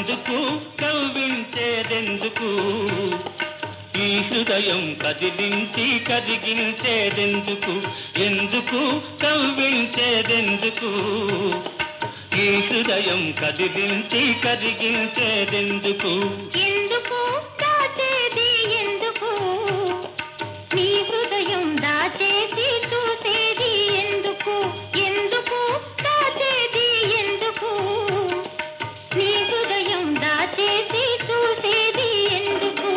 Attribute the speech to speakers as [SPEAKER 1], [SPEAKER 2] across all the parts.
[SPEAKER 1] ఎందుకు కవ్వించేదెందుకు ఈ హృదయం కదిలించి కదిగించేదెందుకు ఎందుకు కవ్వించేదెందుకు ఈ హృదయం కదిలించి కదిగించేదెందుకు
[SPEAKER 2] ఎందుకు దాచేది ఎందుకు నీ హృదయం దాచేసి చూసేది ఎందుకు ఎందుకు దాచేది ఎందుకు నీ హృదయం దాచేసి చూసేది ఎందుకు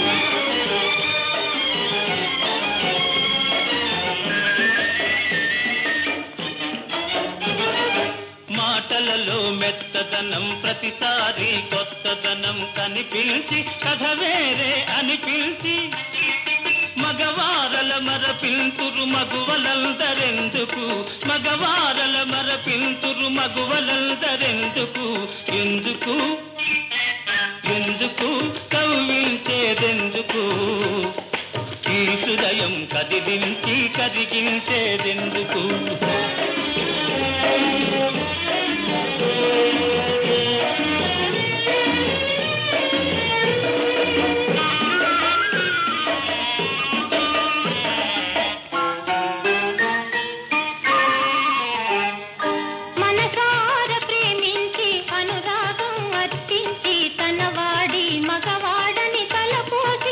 [SPEAKER 1] మాటలలో మెత్తదనం ప్రతిసారి కొత్తదనం కనిపించి కథ వేరే అనిపించి మగవారల మరపింతురు మగువలందరెందుకు మగవారల మరపింతురు మగువలందరెందుకు ఎందుకు ఎందుకు కవ్వించేదెందుకు ఈ హృదయం కదిలించి కదిగించేదెందుకు
[SPEAKER 2] మనసార ప్రేమించి అనురాగం అర్పించి తన వాడి మగవాడని తలపోసి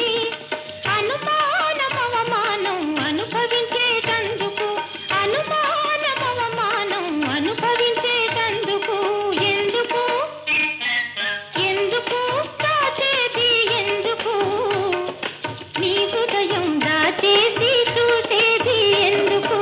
[SPEAKER 2] అనుమానం అవమానం అనుభవించేటందుకు అనుమానం అవమానం అనుభవించేటందుకు ఎందుకు ఎందుకు దాచేది ఎందుకు నీ హృదయం దాచేసి చూసేది ఎందుకు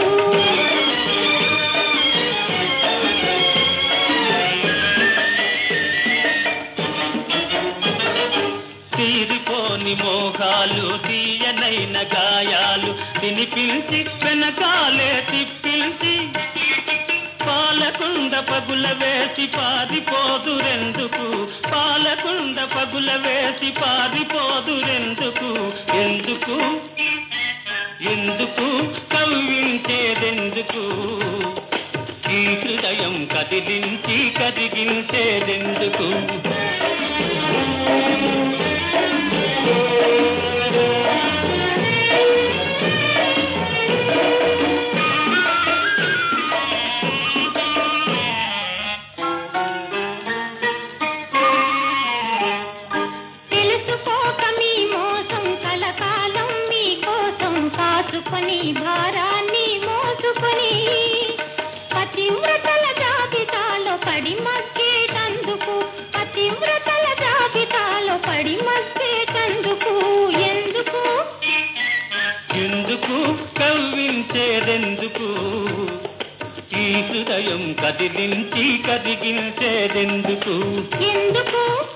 [SPEAKER 1] తీరిపోని మోహాలు తీయనైన గాయాలు వినిపించి వెనకాలే తిప్పించి పాలకుండ పగుల వేసి పారిపోదురెందుకు పాలకుండ పగుల వేసి పారిపోదురెందుకు ఎందుకు ఎందుకు కవ్వించేదెందుకు ఈ హృదయం కదిలించి కదిగించేదెందుకు
[SPEAKER 2] తెలుసుకోక మీ మోసం కలకాలం మీ కోసం కాచుకొని భారాన్ని మోసుకొని పతివ్రతల జాబితాలో పడి మగ్గేటందుకు పతివ్రతల జాబితాలో పడి మగ్గేటందుకు ఎందుకు
[SPEAKER 1] ఎందుకు కవ్వించేదెందుకు ఈ హృదయం కదిలించి కదిగించేదెందుకు
[SPEAKER 2] ఎందుకు